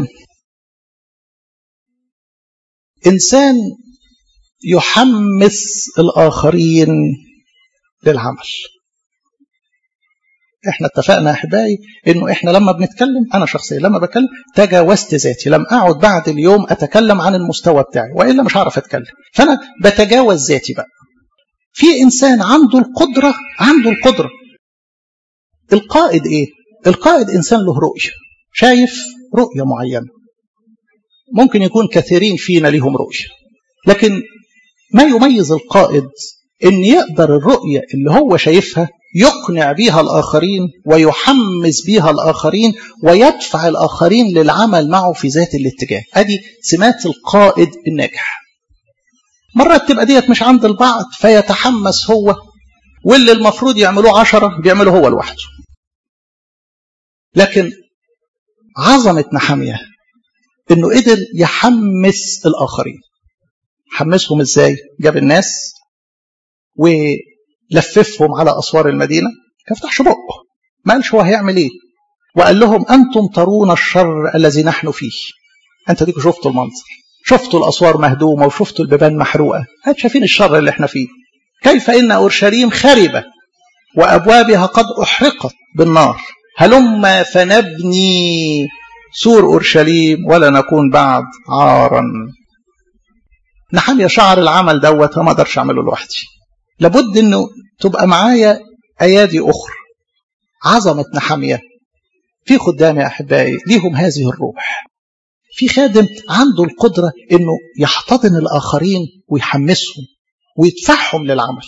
إنسان يحمس الآخرين للعمل احنا اتفقنا يا احبائي انه احنا لما بنتكلم انا شخصيا لما بتكلم تجاوزت ذاتي لم اقعد بعد اليوم اتكلم عن المستوى بتاعي والا مش هعرف اتكلم فانا بتجاوز ذاتي بقى في انسان عنده القدره عنده القدره القائد ايه القائد انسان له رؤيه شايف رؤيه معينه ممكن يكون كثيرين فينا لهم رؤيه لكن ما يميز القائد ان يقدر الرؤيه اللي هو شايفها يقنع بها الآخرين ويحمس بها الآخرين ويدفع الآخرين للعمل معه في ذات الاتجاه أدي سمات القائد الناجح مرات تبقى ديت مش عند البعض فيتحمس هو واللي المفروض يعملوه عشرة بيعمله هو لوحده لكن عظمة نحمية انه قدر يحمس الآخرين حمسهم ازاي جاب الناس و لففهم على أسوار المدينة ما يفتحش بقه ما قالش هو هيعمل ايه وقال لهم أنتم ترون الشر الذي نحن فيه أنت ديكوا شفتوا المنظر شفتوا الأسوار مهدومة وشفتوا البيبان محروقة هات شايفين الشر اللي احنا فيه كيف إن أورشليم خربة وأبوابها قد أحرقت بالنار هلما فنبني سور أورشليم ولا نكون بعد عارا نحن شعر العمل دوت وما اقدرش اعمله لوحدي لابد انه تبقى معايا ايادي اخرى عظمه نحميه في خدام يا احبائي ليهم هذه الروح في خادم عنده القدره انه يحتضن الاخرين ويحمسهم ويدفعهم للعمل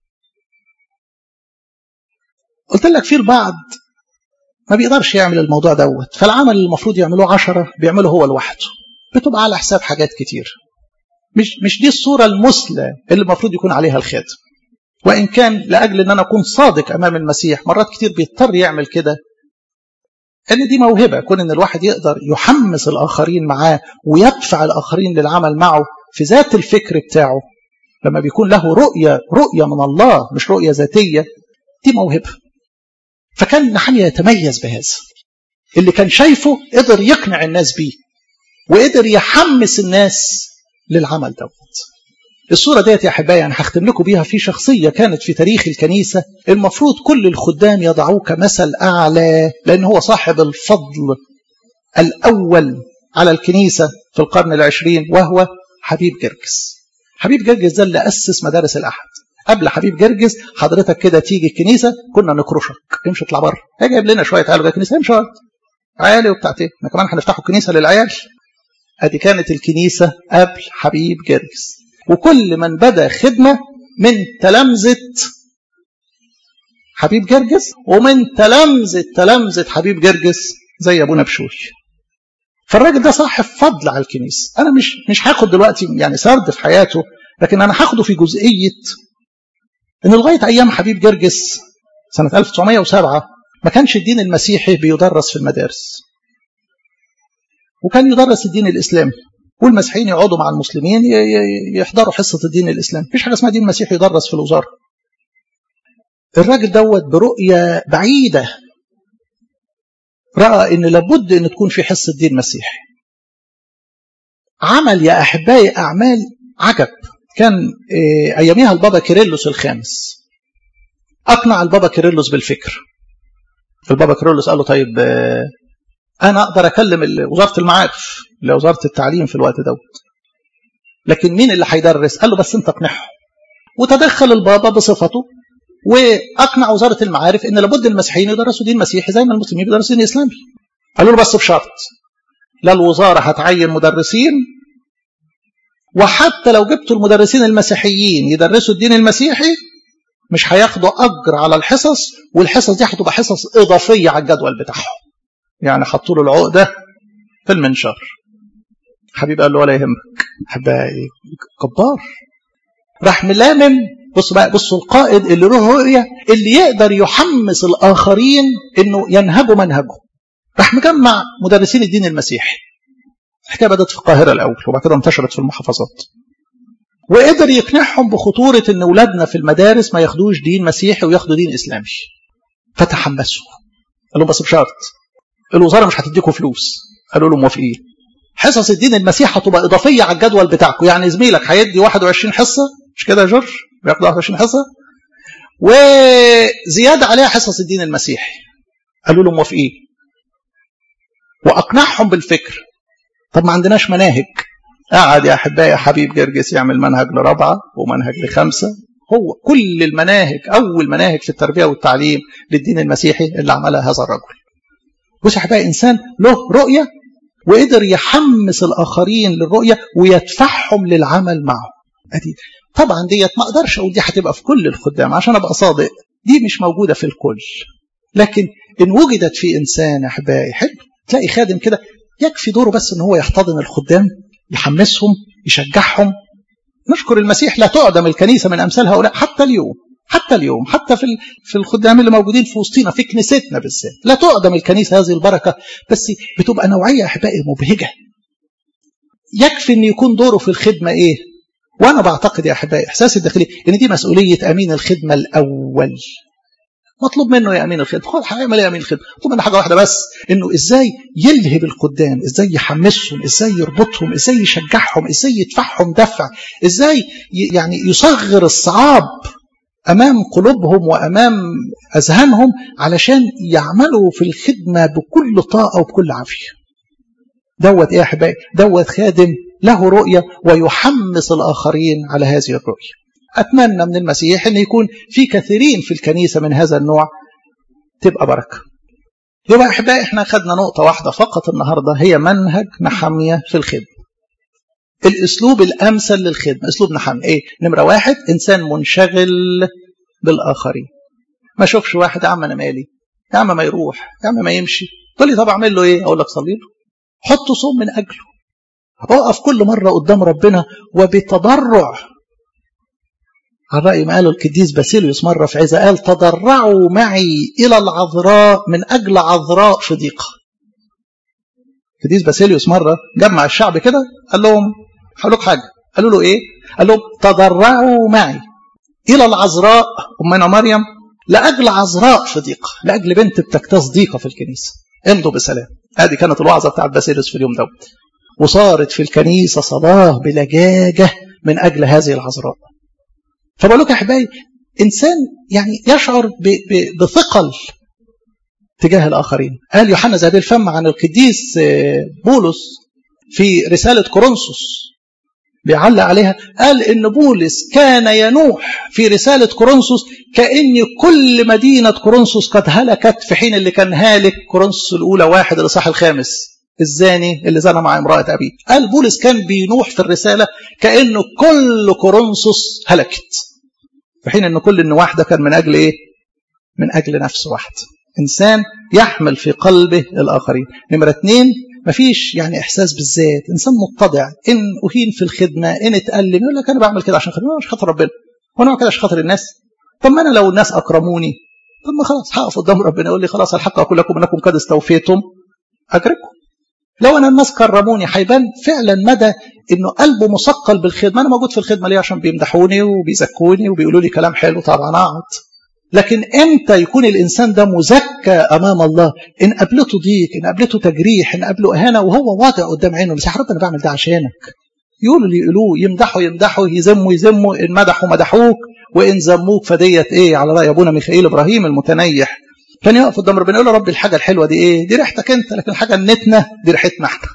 قلت لك في البعض ما بيقدرش يعمل الموضوع دوت فالعمل اللي المفروض يعملوه عشرة بيعمله هو لوحده بتبقى على حساب حاجات كتير مش مش دي الصورة المثلى اللي المفروض يكون عليها الخادم وإن كان لأجل أن أنا أكون صادق أمام المسيح مرات كتير بيضطر يعمل كده أن دي موهبة كون أن الواحد يقدر يحمس الآخرين معاه ويدفع الآخرين للعمل معه في ذات الفكر بتاعه لما بيكون له رؤية رؤية من الله مش رؤية ذاتية دي موهبة فكان نحمية يتميز بهذا اللي كان شايفه قدر يقنع الناس بيه وقدر يحمس الناس للعمل دوت الصورة ديت يا أحبائي أنا هختم لكم بيها في شخصية كانت في تاريخ الكنيسة المفروض كل الخدام يضعوه كمثل أعلى لأن هو صاحب الفضل الأول على الكنيسة في القرن العشرين وهو حبيب جرجس حبيب جرجس ده اللي أسس مدارس الأحد قبل حبيب جرجس حضرتك كده تيجي الكنيسة كنا نكرشك امشي اطلع بره هي جايب لنا شوية عيال الكنيسة امشي عيالي وبتاعت ايه احنا كمان هنفتحوا كنيسة للعيال ادي كانت الكنيسة قبل حبيب جرجس وكل من بدا خدمة من تلامذة حبيب جرجس ومن تلامذة تلامذة حبيب جرجس زي ابونا بشوي فالراجل ده صاحب فضل على الكنيسة أنا مش مش هاخد دلوقتي يعني سرد في حياته لكن أنا هاخده في جزئية إن لغاية أيام حبيب جرجس سنة 1907 ما كانش الدين المسيحي بيدرس في المدارس وكان يدرس الدين الإسلامي والمسيحيين يقعدوا مع المسلمين يحضروا حصة الدين الإسلامي مفيش حاجة اسمها دين مسيحي يدرس في الوزارة الراجل دوت برؤية بعيدة رأى إن لابد إن تكون في حصة دين مسيحي عمل يا أحبائي أعمال عجب كان أياميها البابا كيرلس الخامس أقنع البابا كيرلس بالفكر البابا كيرلس قال له طيب أنا أقدر أكلم وزارة المعارف اللي وزارة التعليم في الوقت دوت لكن مين اللي هيدرس قال له بس أنت اقنعهم وتدخل البابا بصفته واقنع وزاره المعارف ان لابد المسيحيين يدرسوا دين مسيحي زي ما المسلمين بيدرسوا دين اسلامي. قالوا له بس بشرط لا الوزاره هتعين مدرسين وحتى لو جبتوا المدرسين المسيحيين يدرسوا الدين المسيحي مش هياخدوا اجر على الحصص والحصص دي هتبقى حصص اضافيه على الجدول بتاعهم. يعني حطوا له العقده في المنشار. حبيبي قال له ولا يهمك حبايبي كبار راح ملامم بص بقى بصوا القائد اللي له رؤية اللي يقدر يحمس الآخرين إنه ينهجوا منهجه راح مجمع مدرسين الدين المسيحي الحكاية بدأت في القاهرة الأول وبعد كده انتشرت في المحافظات وقدر يقنعهم بخطورة إن أولادنا في المدارس ما ياخدوش دين مسيحي وياخدوا دين إسلامي فتحمسوا قال لهم بس بشرط الوزارة مش هتديكم فلوس قالوا له موافقين حصص الدين المسيحي هتبقى إضافية على الجدول بتاعكم يعني زميلك هيدي 21 حصة مش كده يا جورج بياخد 21 حصة وزيادة عليها حصص الدين المسيحي قالوا له موافقين وأقنعهم بالفكر طب ما عندناش مناهج قعد يا أحبائي يا حبيب جرجس يعمل منهج لرابعة ومنهج لخمسة هو كل المناهج أول مناهج في التربية والتعليم للدين المسيحي اللي عملها هذا الرجل بص يا أحبائي إنسان له رؤية وقدر يحمس الآخرين للرؤية ويدفعهم للعمل معه أدي طبعا ديت ما اقدرش اقول دي هتبقى في كل الخدام عشان ابقى صادق دي مش موجوده في الكل لكن ان وجدت في انسان احبائي حلو تلاقي خادم كده يكفي دوره بس ان هو يحتضن الخدام يحمسهم يشجعهم نشكر المسيح لا تعدم الكنيسه من امثال هؤلاء حتى اليوم حتى اليوم حتى في في الخدام اللي موجودين في وسطينا في كنيستنا بالذات لا تعدم الكنيسه هذه البركه بس بتبقى نوعيه احبائي مبهجه يكفي ان يكون دوره في الخدمه ايه وانا بعتقد يا احبائي احساسي الداخلي ان دي مسؤوليه امين الخدمه الاول مطلوب منه يا امين الخدمه خد هيعمل ايه امين الخدمه مطلوب منه حاجه واحده بس انه ازاي يلهب الخدام ازاي يحمسهم ازاي يربطهم ازاي يشجعهم ازاي يدفعهم دفع ازاي يعني يصغر الصعاب امام قلوبهم وامام اذهانهم علشان يعملوا في الخدمه بكل طاقه وبكل عافيه دوت ايه يا احبائي دوت خادم له رؤية ويحمس الآخرين على هذه الرؤية أتمنى من المسيح أن يكون في كثيرين في الكنيسة من هذا النوع تبقى بركة يبقى أحبائي إحنا خدنا نقطة واحدة فقط النهاردة هي منهج نحمية في الخدمة الأسلوب الأمثل للخدمة أسلوب نحمية إيه؟ نمرة واحد إنسان منشغل بالآخرين ما أشوفش واحد يا عم أنا مالي يا عم ما يروح يا عم ما يمشي تقول لي طب أعمل له إيه أقول لك صلي له حط صوم من أجله اقف كل مرة قدام ربنا وبتضرع على رأي ما قاله القديس باسيليوس مرة في عزة قال تضرعوا معي إلى العذراء من أجل عذراء صديقة القديس باسيليوس مرة جمع الشعب كده قال لهم هقول لك حاجة قالوا له إيه؟ قال لهم تضرعوا معي إلى العذراء أمنا مريم لأجل عذراء صديقة لأجل بنت بتكتاز صديقة في الكنيسة امضوا بسلام هذه كانت الوعظة بتاعت باسيليوس في اليوم دوت وصارت في الكنيسة صلاة بلجاجة من أجل هذه العذراء فبقول لك يا أحبائي إنسان يعني يشعر بثقل تجاه الآخرين قال يوحنا ذهبي الفم عن القديس بولس في رسالة كورنثوس بيعلق عليها قال إن بولس كان ينوح في رسالة كورنثوس كأن كل مدينة كورنثوس قد هلكت في حين اللي كان هالك كورنثوس الأولى واحد الإصحاح الخامس الزاني اللي زنى مع امرأة أبيه قال بولس كان بينوح في الرسالة كأنه كل كورنثوس هلكت في حين أن كل النواح ده كان من أجل إيه؟ من أجل نفس واحد إنسان يحمل في قلبه الآخرين نمرة اثنين مفيش يعني إحساس بالذات إنسان متضع إن أهين في الخدمة إن اتألم يقول لك أنا بعمل كده عشان خاطر مش خاطر ربنا وأنا بعمل كده عشان خاطر الناس طب ما أنا لو الناس أكرموني طب ما خلاص هقف قدام ربنا يقول لي خلاص الحق أقول لكم أنكم قد استوفيتم أجركم لو أنا الناس كرموني هيبان فعلا مدى إنه قلبه مثقل بالخدمة أنا موجود في الخدمة ليه عشان بيمدحوني وبيزكوني وبيقولوا لي كلام حلو طبعا أقعد لكن امتى يكون الانسان ده مزكى امام الله ان قابلته ضيق ان قابلته تجريح ان قابله اهانه وهو واضع قدام عينه بس يا رب انا بعمل ده عشانك يقولوا اللي يقولوه يمدحوا يمدحوا يذموا يذموا ان مدحوا مدحوك وان ذموك فديت ايه على راي ابونا ميخائيل ابراهيم المتنيح كان يقف قدام ربنا يقول له رب الحاجه الحلوه دي ايه؟ دي ريحتك انت لكن الحاجه النتنه دي ريحتنا احنا.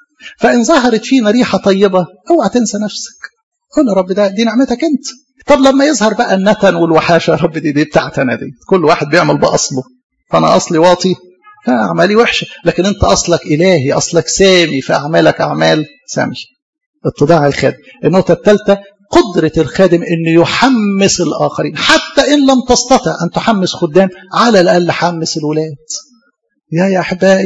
فان ظهرت فينا ريحه طيبه اوعى تنسى نفسك. قول يا رب ده دي نعمتك انت. طب لما يظهر بقى النتن والوحاشه يا رب دي دي بتاعتنا دي كل واحد بيعمل باصله فانا اصلي واطي اعمالي وحشه لكن انت اصلك الهي اصلك سامي فاعمالك اعمال سامي اتضاع الخادم النقطه الثالثه قدرة الخادم أنه يحمس الآخرين حتى إن لم تستطع أن تحمس خدام على الأقل حمس الولاد يا يا أحبائي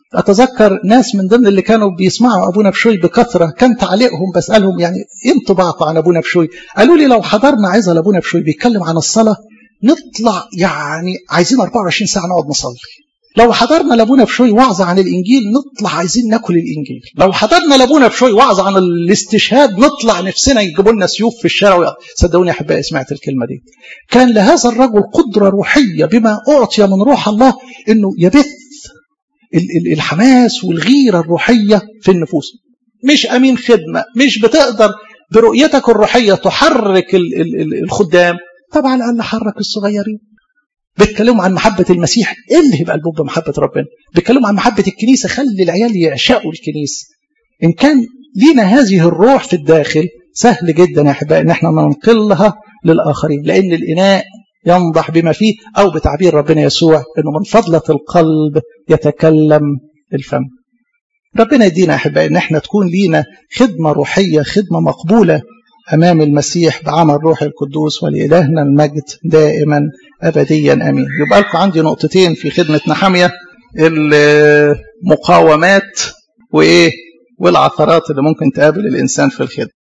أتذكر ناس من ضمن اللي كانوا بيسمعوا أبونا بشوي بكثرة كان تعليقهم بسألهم يعني إيه انطباعكم عن أبونا بشوي قالوا لي لو حضرنا عظة لأبونا بشوي بيتكلم عن الصلاة نطلع يعني عايزين 24 ساعة نقعد نصلي لو حضرنا لابونا بشوي وعظ عن الانجيل نطلع عايزين ناكل الانجيل لو حضرنا لابونا بشوي وعظ عن الاستشهاد نطلع نفسنا يجيبوا لنا سيوف في الشارع صدقوني يا احبائي سمعت الكلمه دي كان لهذا الرجل قدره روحيه بما اعطي من روح الله انه يبث الحماس والغيره الروحيه في النفوس مش امين خدمه مش بتقدر برؤيتك الروحيه تحرك الخدام طبعا على الاقل حرك الصغيرين بيتكلموا عن محبة المسيح إيه اللي يبقى قلبهم بمحبة ربنا بيتكلموا عن محبة الكنيسة خلي العيال يعشقوا الكنيسة إن كان لينا هذه الروح في الداخل سهل جدا يا أحبائي إن احنا ننقلها للآخرين لأن الإناء ينضح بما فيه أو بتعبير ربنا يسوع إنه من فضلة القلب يتكلم الفم ربنا يدينا يا أحبائي إن احنا تكون لينا خدمة روحية خدمة مقبولة أمام المسيح بعمل روح القدوس ولإلهنا المجد دائما أبديا أمين يبقى لكم عندي نقطتين في خدمة نحمية المقاومات وإيه والعثرات اللي ممكن تقابل الإنسان في الخدمة